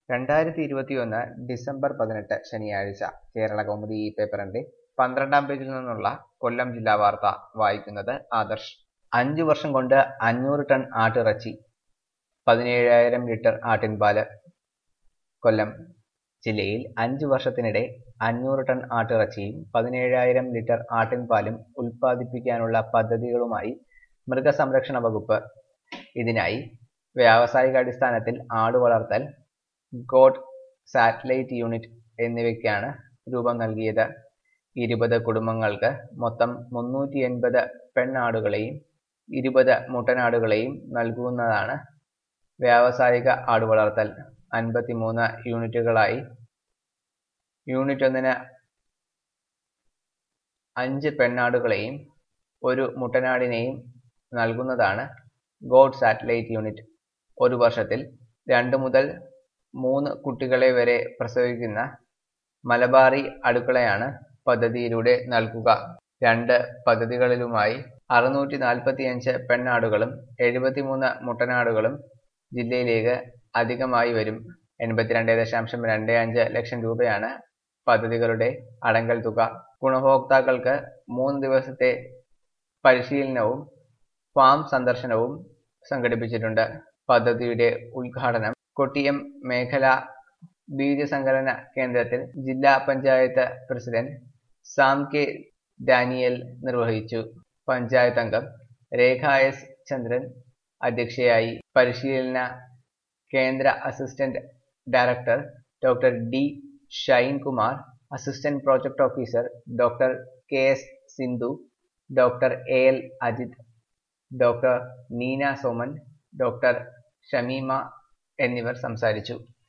രണ്ടായിരത്തി ഇരുപത്തിയൊന്ന് ഡിസംബർ പതിനെട്ട് ശനിയാഴ്ച കേരള കൗമുദി ഈ പേപ്പറിന്റെ പന്ത്രണ്ടാം പേജിൽ നിന്നുള്ള കൊല്ലം ജില്ലാ വാർത്ത വായിക്കുന്നത് ആദർശ് അഞ്ചു വർഷം കൊണ്ട് അഞ്ഞൂറ് ടൺ ആട്ടിറച്ചി പതിനേഴായിരം ലിറ്റർ ആട്ടിൻപാല് കൊല്ലം ജില്ലയിൽ അഞ്ചു വർഷത്തിനിടെ അഞ്ഞൂറ് ടൺ ആട്ടിറച്ചിയും പതിനേഴായിരം ലിറ്റർ ആട്ടിൻപാലും ഉൽപ്പാദിപ്പിക്കാനുള്ള പദ്ധതികളുമായി മൃഗസംരക്ഷണ വകുപ്പ് ഇതിനായി വ്യാവസായികാടിസ്ഥാനത്തിൽ ആട് വളർത്തൽ ഗോഡ് സാറ്റലൈറ്റ് യൂണിറ്റ് എന്നിവയ്ക്കാണ് രൂപം നൽകിയത് ഇരുപത് കുടുംബങ്ങൾക്ക് മൊത്തം മുന്നൂറ്റി എൺപത് പെണ്ണാടുകളെയും ഇരുപത് മുട്ടനാടുകളെയും നൽകുന്നതാണ് വ്യാവസായിക ആടുവളർത്തൽ അൻപത്തിമൂന്ന് യൂണിറ്റുകളായി യൂണിറ്റ് ഒന്നിന് അഞ്ച് പെണ്ണാടുകളെയും ഒരു മുട്ടനാടിനെയും നൽകുന്നതാണ് ഗോഡ് സാറ്റലൈറ്റ് യൂണിറ്റ് ഒരു വർഷത്തിൽ രണ്ട് മുതൽ മൂന്ന് കുട്ടികളെ വരെ പ്രസവിക്കുന്ന മലബാറി അടുക്കളയാണ് പദ്ധതിയിലൂടെ നൽകുക രണ്ട് പദ്ധതികളിലുമായി അറുന്നൂറ്റി നാൽപ്പത്തിയഞ്ച് പെണ്ണാടുകളും എഴുപത്തിമൂന്ന് മുട്ടനാടുകളും ജില്ലയിലേക്ക് അധികമായി വരും എൺപത്തിരണ്ട് ദശാംശം രണ്ട് അഞ്ച് ലക്ഷം രൂപയാണ് പദ്ധതികളുടെ അടങ്കൽ തുക ഗുണഭോക്താക്കൾക്ക് മൂന്ന് ദിവസത്തെ പരിശീലനവും ഫാം സന്ദർശനവും സംഘടിപ്പിച്ചിട്ടുണ്ട് പദ്ധതിയുടെ ഉദ്ഘാടനം കൊട്ടിയം മേഖല ബീജസങ്കലന കേന്ദ്രത്തിൽ ജില്ലാ പഞ്ചായത്ത് പ്രസിഡന്റ് സാം കെ ഡാനിയൽ നിർവഹിച്ചു പഞ്ചായത്ത് അംഗം രേഖ എസ് ചന്ദ്രൻ അധ്യക്ഷയായി പരിശീലന കേന്ദ്ര assistant director doctor D Shine Kumar assistant project officer doctor K S Sindhu doctor A L Ajith doctor Neena Soman doctor Shameema എന്നിവർ സംസാരിച്ചു